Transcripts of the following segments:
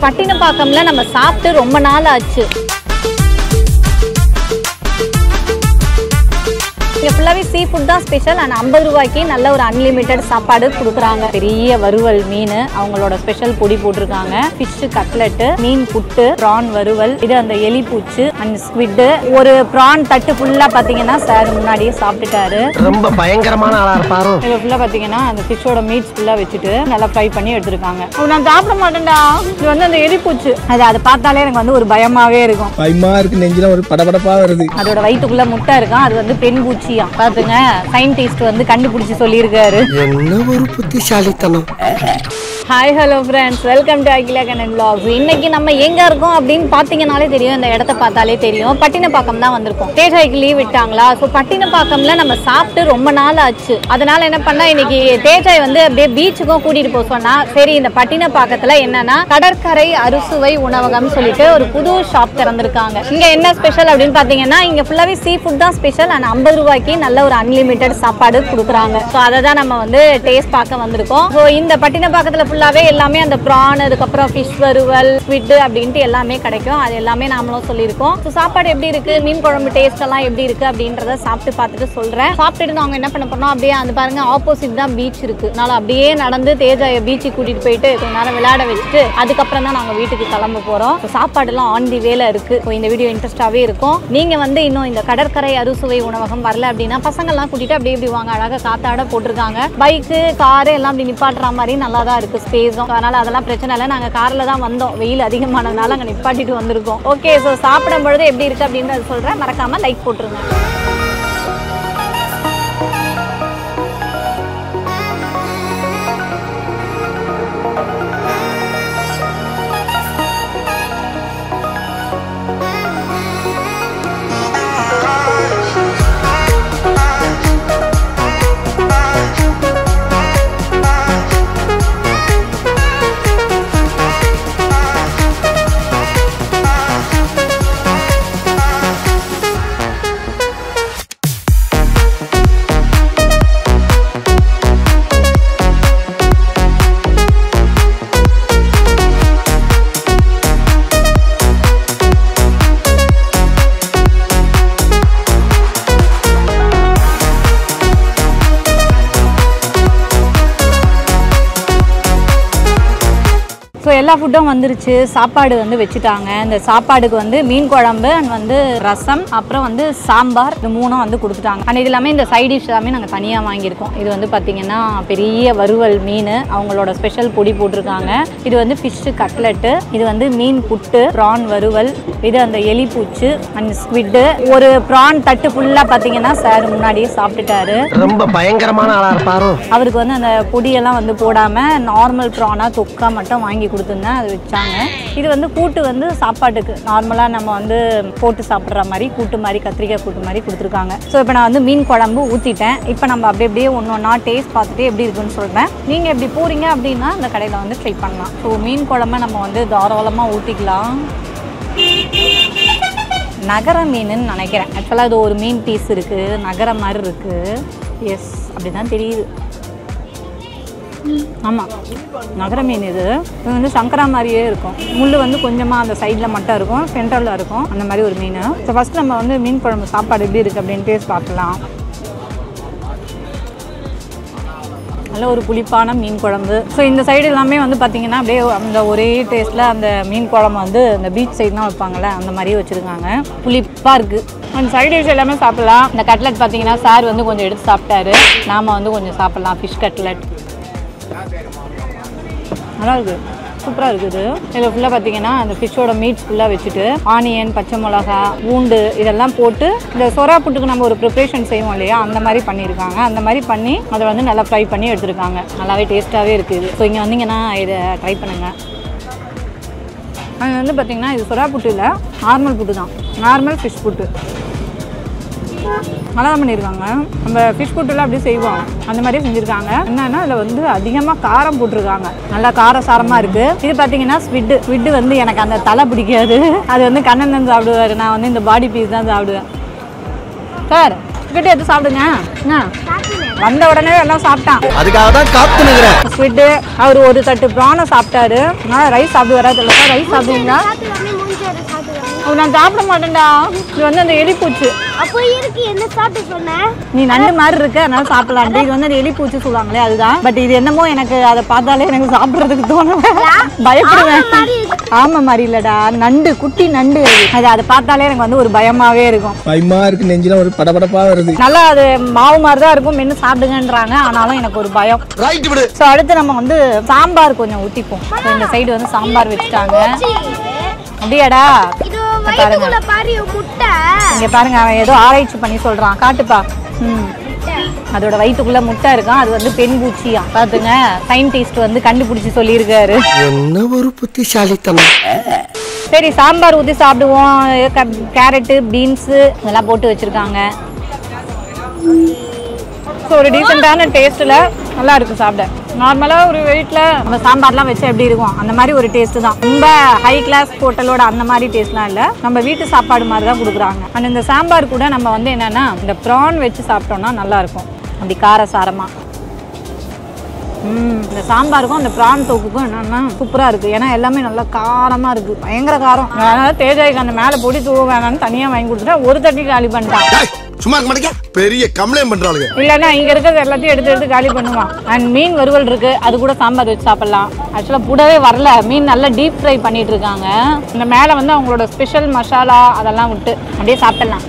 பட்டினப்பாக்கம்ல நம்ம சாப்பிட்டு ரொம்ப நாள் ஆச்சு இங்கே ஃபுல்லாகவே சீ ஃபுட் தான் ஸ்பெஷல் அண்ட் ஐம்பது ரூபாய்க்கு நல்ல ஒரு அன்லிமிட்டெட் சாப்பாடு கொடுக்குறாங்க பெரிய வறுவல் மீன் அவங்களோட ஸ்பெஷல் பொடி போட்டிருக்காங்க ஃபிஷ் கட்லெட்டு மீன் புட்டு ப்ரான் வறுவல் இது அந்த எலி பூச்சு அண்ட் ஸ்குவிட்டு ஒரு ப்ரான் தட்டு ஃபுல்லாக பார்த்தீங்கன்னா சார் முன்னாடியே சாப்பிட்டுட்டாரு ரொம்ப பயங்கரமான ஆளா இருப்பாரோ இது ஃபுல்லாக பார்த்தீங்கன்னா அந்த ஃபிஷ்ஷோட மீட்ஸ் ஃபுல்லாக வச்சுட்டு நல்லா ஃப்ரை பண்ணி எடுத்திருக்காங்க ஓ, நான் சாப்பிட மாட்டேன்டா இது வந்து அந்த எலி பூச்சு அது அதை பார்த்தாலே எனக்கு வந்து ஒரு பயமாவே இருக்கும் பயமா இருக்கு நெஞ்சில ஒரு படபடப்பா வருது அதோட வயிற்றுக்குள்ள முட்டை இருக்கும் அது வந்து பெண் பூச்சியா பாத்துங்க சயின்டிஸ்ட் வந்து கண்டுபிடிச்சு சொல்லியிருக்காரு என்ன ஒரு புத்திசாலித்தனம் hi hello friends welcome to Akila Kannan vlogs இன்னைக்கு நம்ம எங்க இருக்கோம் அப்படின்னு பாத்தீங்கனாலே தெரியும் இந்த இடத்த பார்த்தாலே தெரியும் பட்டினப்பாக்கம் தான் வந்திருக்கோம் தேஜாய்க்கு லீவ் விட்டாங்களா ஸோ பட்டினப்பாக்கம்ல நம்ம சாப்பிட்டு ரொம்ப நாள் ஆச்சு அதனால என்ன பண்ணா இன்னைக்கு தேஜாய் வந்து அப்படியே பீச்சுக்கும் கூட்டிட்டு போக சொன்னா சரி இந்த பட்டினப்பாக்கத்துல என்னன்னா கடற்கரை அறுசுவை உணவகம் சொல்லிட்டு ஒரு புது ஷாப் திறந்திருக்காங்க இங்க என்ன ஸ்பெஷல் அப்படின்னு பாத்தீங்கன்னா இங்க ஃபுல்லாவே சீ ஃபுட் தான் ஸ்பெஷல் அண்ட் ஐம்பது ரூபாய்க்கு நல்ல ஒரு அன்லிமிட்டெட் சாப்பாடு கொடுக்குறாங்க ஸோ அதை தான் நம்ம வந்து டேஸ்ட் பார்க்க வந்திருக்கோம் ஸோ இந்த பட்டினப்பாக்கத்துல ஃபுல்லாவே எல்லாமே அந்த ப்ரான் அதுக்கப்புறம் ஃபிஷ் வறுவல் ஸ்விட் அப்படின்ட்டு எல்லாமே கிடைக்கும் அது எல்லாமே நாமளும் சொல்லியிருக்கோம் ஸோ சாப்பாடு எப்படி இருக்கு மீன் குழம்பு டேஸ்ட் எல்லாம் எப்படி இருக்கு அப்படின்றத சாப்பிட்டு பார்த்துட்டு சொல்றேன் சாப்பிட்டுட்டு நாங்க என்ன பண்ண போறோம் அப்படியே அந்த பாருங்க ஆப்போசிட் தான் பீச் இருக்கு அதனால அப்படியே நடந்து தேஜாய பீச்சுக்கு கூட்டிட்டு போயிட்டு கொஞ்ச நேரம் விளையாட வச்சுட்டு அதுக்கப்புறம் தான் நாங்க வீட்டுக்கு கிளம்ப போறோம் So, சாப்பாடுலாம் ஆன் தி வேல இருக்கு So, இந்த வீடியோ இன்ட்ரெஸ்டாவே இருக்கும் நீங்க வந்து இன்னும் இந்த கடற்கரை அறுசுவை உணவகம் வரல அப்படின்னா பசங்கள்லாம் கூட்டிட்டு அப்படியே இப்படி வாங்க அழகா காத்தாட போட்டிருக்காங்க பைக்கு காரு எல்லாம் அப்படி நிப்பாட்டுற மாதிரி நல்லா தான் இருக்கு ஸ்பேஸும் அதனால அதெல்லாம் பிரச்சனை இல்லை நாங்க கார்ல தான் வந்தோம் வெயில் அதிகமானதுனால அங்க நிப்பாட்டிட்டு வந்திருக்கோம் ஓகே ஸோ சாப்பிடும் பொழுது எப்படி இருக்கு அப்படின்றத சொல்றேன் மறக்காம லைக் போட்டுருங்க ஸோ எல்லா ஃபுட்டும் வந்துருச்சு சாப்பாடு வந்து வச்சுட்டாங்க இந்த சாப்பாடுக்கு வந்து மீன் குழம்பு அண்ட் வந்து ரசம் அப்புறம் வந்து சாம்பார் இது மூணும் வந்து கொடுத்துட்டாங்க அண்ட் இது எல்லாமே இந்த சைட் டிஷ் எல்லாமே நாங்கள் தனியாக வாங்கியிருக்கோம் இது வந்து பார்த்தீங்கன்னா பெரிய வறுவல் மீன் அவங்களோட ஸ்பெஷல் பொடி போட்டிருக்காங்க இது வந்து ஃபிஷ் கட்லெட்டு இது வந்து மீன் புட்டு ப்ரான் வறுவல் இது அந்த எலி பூச்சு அண்ட் ஸ்குவிட்டு ஒரு ப்ரான் தட்டு ஃபுல்லாக பார்த்தீங்கன்னா சார் முன்னாடியே சாப்பிட்டுட்டாரு ரொம்ப பயங்கரமான ஆளா இருப்பாரோ அவருக்கு வந்து அந்த பொடியெல்லாம் வந்து போடாமல் நார்மல் ப்ரானா தொக்கா மட்டும் வாங்கி கொடுத்துருந்தேன் அது வச்சாங்க இது வந்து கூட்டு வந்து சாப்பாட்டுக்கு நார்மலாக நம்ம வந்து போட்டு சாப்பிட்ற மாதிரி கூட்டு மாதிரி கத்திரிக்காய் கூட்டு மாதிரி கொடுத்துருக்காங்க ஸோ இப்போ நான் வந்து மீன் குழம்பு ஊற்றிட்டேன் இப்போ நம்ம அப்படி அப்படியே ஒன்று ஒன்றா டேஸ்ட் பார்த்துட்டு எப்படி இருக்குன்னு சொல்கிறேன் நீங்கள் எப்படி போகிறீங்க அப்படின்னா இந்த கடையில் வந்து ட்ரை பண்ணலாம் ஸோ மீன் குழம்ப நம்ம வந்து தாராளமாக ஊற்றிக்கலாம் நகர மீனுன்னு நினைக்கிறேன் ஆக்சுவலாக இது ஒரு மீன் பீஸ் இருக்குது நகர மாதிரி இருக்குது எஸ் அப்படி தான் தெரியுது ஆமாம் நகர மீன் இது இது வந்து சங்கரா மாதிரியே இருக்கும் முள் வந்து கொஞ்சமாக அந்த சைடில் மட்டும் இருக்கும் சென்டரில் இருக்கும் அந்த மாதிரி ஒரு மீன் ஸோ ஃபஸ்ட்டு நம்ம வந்து மீன் குழம்பு சாப்பாடு எப்படி இருக்குது அப்படின்னு டேஸ்ட் பார்க்கலாம் நல்ல ஒரு புளிப்பான மீன் குழம்பு ஸோ இந்த சைடு எல்லாமே வந்து பார்த்தீங்கன்னா அப்படியே அந்த ஒரே டேஸ்ட்டில் அந்த மீன் குழம்பு வந்து அந்த பீச் சைடு தான் வைப்பாங்கல்ல அந்த மாதிரியே வச்சுருக்காங்க புளிப்பாக இருக்குது அந்த சைடு டிஷ் எல்லாமே சாப்பிடலாம் இந்த கட்லெட் பார்த்தீங்கன்னா சார் வந்து கொஞ்சம் எடுத்து சாப்பிட்டாரு நாம வந்து கொஞ்சம் சாப்பிடலாம் ஃபிஷ் கட்லெட் நல்லா இருக்கு சூப்பராக இருக்குது இதில் ஃபுல்லாக பார்த்தீங்கன்னா அந்த ஃபிஷ்ஷோட மீட்ஸ் ஃபுல்லாக வச்சுட்டு ஆனியன் பச்சை மிளகா பூண்டு இதெல்லாம் போட்டு இந்த சொரா புட்டுக்கு நம்ம ஒரு ப்ரிப்ரேஷன் செய்வோம் இல்லையா அந்த மாதிரி பண்ணியிருக்காங்க அந்த மாதிரி பண்ணி அதை வந்து நல்லா ஃப்ரை பண்ணி எடுத்திருக்காங்க நல்லாவே டேஸ்ட்டாகவே இருக்குது ஸோ இங்கே வந்தீங்கன்னா இதை ட்ரை பண்ணுங்கள் அது வந்து பார்த்தீங்கன்னா இது சொரா புட்டு இல்லை நார்மல் புட்டு தான் நார்மல் ஃபிஷ் புட்டு நல்லா தான் பண்ணியிருக்காங்க நம்ம ஃபிஷ் புட்டுலாம் அப்படியே செய்வோம் அந்த மாதிரியே செஞ்சுருக்காங்க என்னன்னா அதில் வந்து அதிகமாக காரம் போட்டிருக்காங்க நல்லா கார சாரமாக இருக்குது இது பார்த்தீங்கன்னா ஸ்விட்டு ஸ்விட்டு வந்து எனக்கு அந்த தலை பிடிக்காது அது வந்து கண்ணன் தான் சாப்பிடுவார் நான் வந்து இந்த பாடி பீஸ் தான் சாப்பிடுவேன் சார் ஸ்விட் எடுத்து சாப்பிடுங்க என்ன வந்த உடனே எல்லாம் சாப்பிட்டான் அதுக்காக தான் காத்து நிக்கிறேன் ஸ்வீட்டு அவர் ஒரு தட்டு ப்ரானை சாப்பிட்டாரு நான் ரைஸ் சாப்பிட்டு வராது இல்லை ரைஸ் சாப்பிடுவீங்களா சாப்பிட்டுக்காம மூஞ்சி அதை சாப்பிட்டுக்காம ஓ, நான் சாப்பிட மாட்டேன்டா இது வந்து அந்த எலிப்பூச்சி அப்போ இருக்கு என்ன சாப்பிட்டு சொன்னேன் நீ நண்டு மாதிரி இருக்கு அதனால சாப்பிடலாம் இது வந்து அந்த எலிப்பூச்சி சொல்லுவாங்களே அதுதான் பட் இது என்னமோ எனக்கு அதை பார்த்தாலே எனக்கு சாப்பிட்றதுக்கு தோணும் பயப்படுவேன் ஆமா மாதிரி இல்லடா நண்டு குட்டி நண்டு அது. அது அதை பார்த்தாலே எனக்கு வந்து ஒரு பயமாவே இருக்கும் பயமா இருக்கு நெஞ்சில ஒரு படபடப்பா வருது நல்லா அது மாவு மாதிரி தான் இருக்கும் மென்று சாப்பிடுங்கன்றாங்க ஆனாலும் எனக்கு ஒரு பயம் ரைட் விடு ஸோ அடுத்து நம்ம வந்து சாம்பார் கொஞ்சம் ஊற்றிப்போம் So, இந்த சைடு வந்து சாம்பார் வச்சுட்டாங்க அப்படியாடா இது வயிற்றுக்குள்ள பாரு முட்டை இங்க பாருங்க அவன் ஏதோ ஆராய்ச்சி பண்ணி சொல்றான் காட்டுப்பா ம் அதோட வயிற்றுக்குள்ள முட்டை இருக்கான் அது வந்து பெண் பூச்சியா பாத்துங்க சயின்டிஸ்ட் வந்து கண்டுபிடிச்சு சொல்லியிருக்காரு என்ன ஒரு புத்திசாலித்தனம் சரி சாம்பார் ஊற்றி சாப்பிடுவோம் க- கேரட்டு பீன்ஸு இதெல்லாம் போட்டு வச்சிருக்காங்க ஸோ ஒரு டீசெண்டான டேஸ்ட்டில் நல்லா இருக்கு சாப்பிட நார்மலாக ஒரு வீட்டில் நம்ம சாம்பார்லாம் வச்சா எப்படி இருக்கும் அந்த மாதிரி ஒரு டேஸ்ட்டு தான் ரொம்ப ஹை கிளாஸ் ஹோட்டலோட அந்த மாதிரி டேஸ்ட்லாம் இல்லை நம்ம வீட்டு சாப்பாடு மாதிரி தான் கொடுக்குறாங்க அண்ட் இந்த சாம்பார் கூட நம்ம வந்து என்னென்னா இந்த ப்ரான் வச்சு சாப்பிட்டோம்னா நல்லா இருக்கும் அப்படி கார சாரமாக ம் இந்த சாம்பாருக்கும் அந்த ப்ரான் தொக்குக்கும் என்னன்னா சூப்பராக இருக்குது ஏன்னா எல்லாமே நல்லா காரமாக இருக்குது பயங்கர காரம் அதனால தேஜாய்க்கு அந்த மேலே பொடி தூவ வேணாம்னு தனியாக வாங்கி கொடுத்துட்டா ஒரு தட்டி காலி பண்ணிட்டான் டேய், சும்மா இருக்க மாட்டேங்க பெரிய கம்ப்ளைண்ட் பண்றாளுங்க இல்லைன்னா இங்கே இருக்கிறது எல்லாத்தையும் எடுத்து எடுத்து காலி பண்ணுவான் அண்ட் மீன் வறுவல் இருக்குது அது கூட சாம்பார் வச்சு சாப்பிட்லாம் ஆக்சுவலாக கூடவே வரல மீன் நல்லா டீப் ஃப்ரை பண்ணிட்டு இருக்காங்க இந்த மேலே வந்து அவங்களோட ஸ்பெஷல் மசாலா அதெல்லாம் விட்டு அப்படியே சாப்பிடலாம்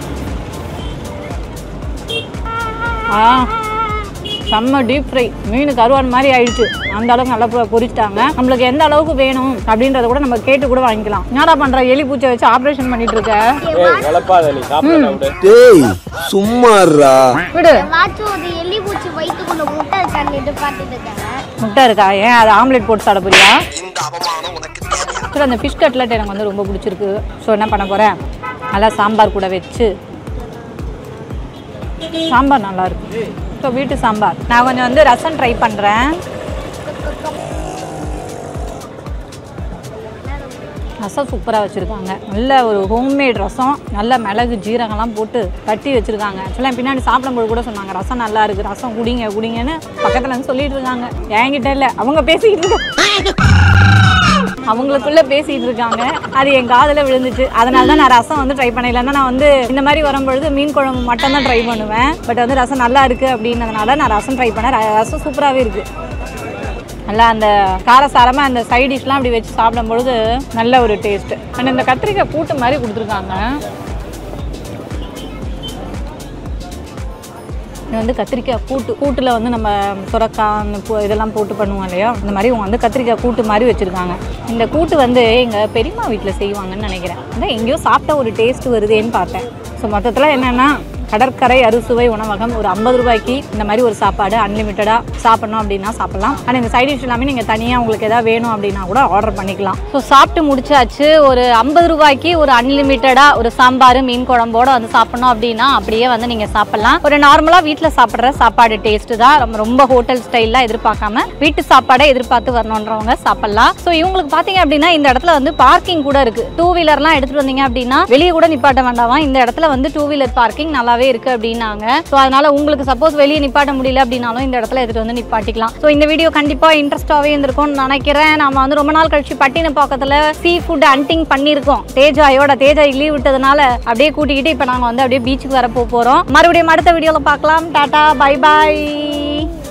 ஆ செம்ம டீப் ஃப்ரை மீன் கருவான் மாதிரி ஆயிடுச்சு அந்த அளவுக்கு நல்லா பொ- பொரிச்சிட்டாங்க நம்மளுக்கு எந்த அளவுக்கு வேணும் அப்படின்றத கூட நம்ம கேட்டு கூட வாங்கிக்கலாம் என்னடா பண்ற எலி பூச்சை வச்சு ஆப்ரேஷன் பண்ணிட்டு இருக்க டேய் சும்மாறா விடு வாட்சும் ஒரு எலி பூச்சி வயிற்றுக்குள்ள முட்டை இருக்கான்னு பார்த்துட்டு இருக்காங்க முட்டை இருக்கா ஏன் அது ஆம்லெட் போட்டு சாப்பிட போறியா ஆக்சுவலாக அந்த ஃபிஷ் கட்லட் எனக்கு வந்து ரொம்ப பிடிச்சிருக்கு ஸோ என்ன பண்ண போகிறேன் நல்லா சாம்பார் கூட வச்சு சாம்பார் நல்லா இருக்கு ஸோ வீட்டு சாம்பார் நான் கொஞ்சம் வந்து ரசம் ட்ரை பண்ணுறேன் ரசம் சூப்பராக வச்சுருக்காங்க நல்ல ஒரு ஹோம்மேட் ரசம் நல்ல மிளகு ஜீரகம்லாம் போட்டு தட்டி வச்சுருக்காங்க ஆக்சுவலாக பின்னாடி சாப்பிடும்போது கூட சொன்னாங்க ரசம் நல்லா இருக்குது ரசம் குடிங்க குடிங்கன்னு பக்கத்தில் வந்து சொல்லிட்டு இருக்காங்க என்கிட்ட இல்லை அவங்க பேசிக்கிட்டு இருக்காங்க அவங்களுக்குள்ள பேசிட்டு இருக்காங்க அது என் காதுல விழுந்துச்சு அதனால தான் நான் ரசம் வந்து ட்ரை பண்ணல இல்லைன்னா நான் வந்து இந்த மாதிரி வரும்பொழுது மீன் குழம்பு மட்டும் தான் ட்ரை பண்ணுவேன் பட் வந்து ரசம் நல்லா இருக்கு அப்படின்னதுனால நான் ரசம் ட்ரை பண்ணேன் ர- ரசம் சூப்பராகவே இருக்கு நல்லா அந்த காரசாரமாக அந்த சைட் டிஷ்லாம் அப்படி வச்சு சாப்பிடும் பொழுது நல்ல ஒரு டேஸ்ட் அண்ட் இந்த கத்திரிக்காய் கூட்டு மாதிரி கொடுத்துருக்காங்க இது வந்து கத்திரிக்காய் கூட்டு கூட்டில் வந்து நம்ம சுரக்காய் அந்த பூ இதெல்லாம் போட்டு பண்ணுவோம் இல்லையா இந்த மாதிரி இவங்க வந்து கத்திரிக்காய் கூட்டு மாதிரி வச்சுருக்காங்க இந்த கூட்டு வந்து எங்கள் பெரியம்மா வீட்டில் செய்வாங்கன்னு நினைக்கிறேன் அதான் எங்கேயோ சாப்பிட்ட ஒரு டேஸ்ட் வருதேன்னு பார்த்தேன் ஸோ மொத்தத்தில் என்னென்னா கடற்கரை அறுசுவை உணவகம் ஒரு ஐம்பது ரூபாய்க்கு இந்த மாதிரி ஒரு சாப்பாடு அன்லிமிட்டடாக சாப்பிடணும் அப்படின்னா சாப்பிடலாம் ஆனால் இந்த சைட் டிஷ் எல்லாமே நீங்கள் தனியாக உங்களுக்கு எதாவது வேணும் அப்படின்னா கூட ஆர்டர் பண்ணிக்கலாம் ஸோ சாப்பிட்டு முடிச்சாச்சு ஒரு ஐம்பது ரூபாய்க்கு ஒரு அன்லிமிட்டடாக ஒரு சாம்பார் மீன் குழம்போட வந்து சாப்பிடணும் அப்படின்னா அப்படியே வந்து நீங்கள் சாப்பிடலாம் ஒரு நார்மலாக வீட்டில் சாப்பிட்ற சாப்பாடு டேஸ்ட்டு தான் ரொம்ப ரொம்ப ஹோட்டல் ஸ்டைலில் எதிர்பார்க்காம வீட்டு சாப்பாடை எதிர்பார்த்து வரணுன்றவங்க சாப்பிடலாம் ஸோ இவங்களுக்கு பார்த்தீங்க அப்படின்னா இந்த இடத்துல வந்து பார்க்கிங் கூட இருக்கு டூ வீலர்லாம் எடுத்துட்டு வந்தீங்க அப்படின்னா வெளியே கூட நிப்பாட்ட வேண்டாமா இந்த இடத்துல வந்து டூ வீலர் பார்க்கிங் நல்லாவே இருக்கு அப்படின்னாங்க ஸோ அதனால உங்களுக்கு சப்போஸ் வெளியே நிப்பாட்ட முடியல அப்படின்னாலும் இந்த இடத்துல எடுத்துட்டு வந்து நிப்பாட்டிக்கலாம் ஸோ இந்த வீடியோ கண்டிப்பா இன்ட்ரெஸ்டாகவே இருந்திருக்கும்னு நினைக்கிறேன் நம்ம வந்து ரொம்ப நாள் கழிச்சு பட்டினப்பாக்கத்தில் சீ ஃபுட் ஹண்டிங் பண்ணியிருக்கோம் தேஜாயோட தேஜாய் லீவ் விட்டதுனால அப்படியே கூட்டிக்கிட்டு இப்போ நாங்கள் வந்து அப்படியே பீச்சுக்கு வர போக போகிறோம் மறுபடியும் அடுத்த வீடியோவில் பார்க்கலாம் டாடா பை பாய்